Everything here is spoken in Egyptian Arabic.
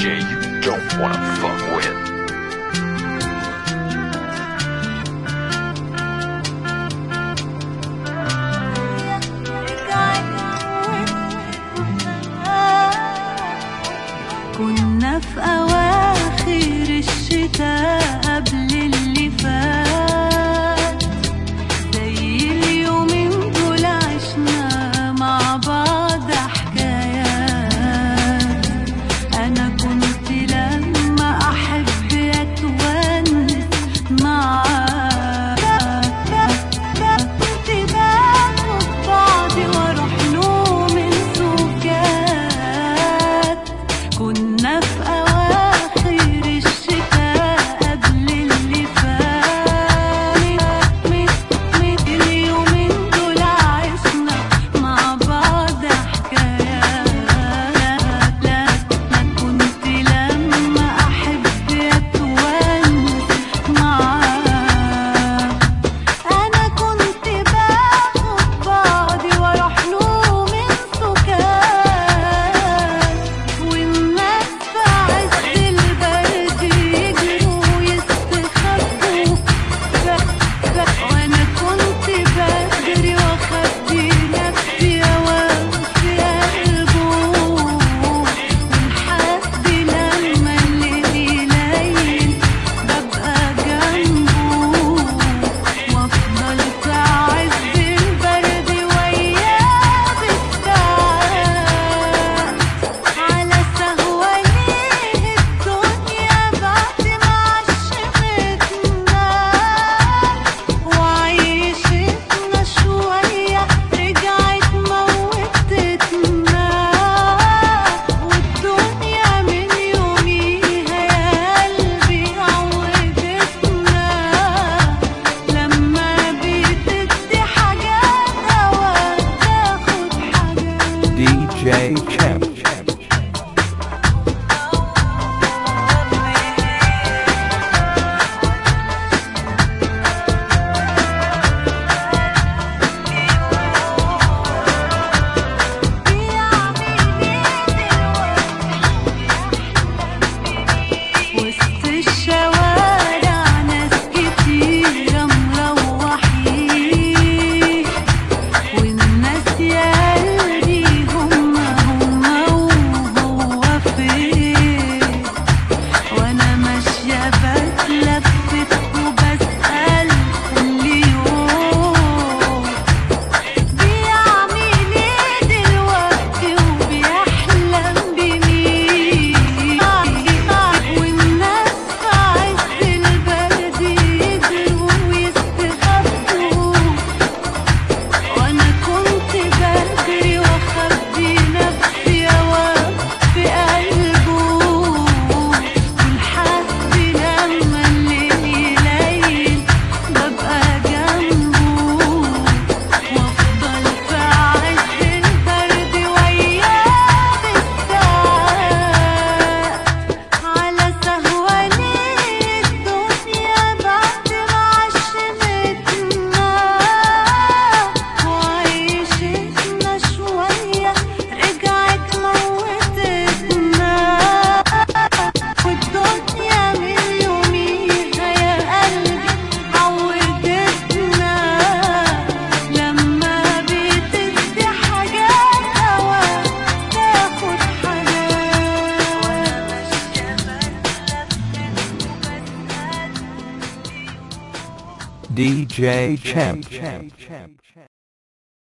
DJ you don't wanna fuck with. كنا في أواخر الشتاء قبل اللي فات زي اليومين دول عشنا مع بعض حكايات أنا كنت لما أحب أتونس معاك كنت باخد بعضي وأروح له من سكات كنا في أواخر الشتاء قبل اللي فات اليومين دول عشنا مع بعض حكايات لا ما كنت لما أحب أتونس معاك أنا كنت باخد بعضي وأروح له من سكات والناس في عز البرد يجروا ويستخبوا وأنا كنت بجري وأخبي نفسي أوام في قلبه ولحد لما الليل يليل ببقى جنبه وأفضل في عز البرد وياه بالساعات على سهوانيه الدنيا بعد ما عشمتنا وعيشتنا شوية رجعت موتتنا والدنيا من يوميها يا قلبي عودتنا لما بتدي حاجات أوقات تاخد حاجات DJ Champ. وسط الشوارع ناس كتيرة مروحين والناس يا قلبي هما هما وهو فين وانا ماشية بتلفت وبسأل كل يوم بيعمل ايه دلوقتي وبيحلم بمين والناس في عز البرد يجروا ويستخبوا وانا كنت بجري واخبي نفسي اوام في قلبه ولحد لما الليل يليل ببقى جنبه وافضل في عز البرد وياه بالساعات على سهوانيه الدنيا بعد ما عشمتنا وعيشتنا شوية رجعت موتتنا والدنيا من يوميها يا قلبي عودتنا لما بتدي حاجات أوقات تاخد حاجات وأنا ماشية بتلفت وبسأل DJ Champ.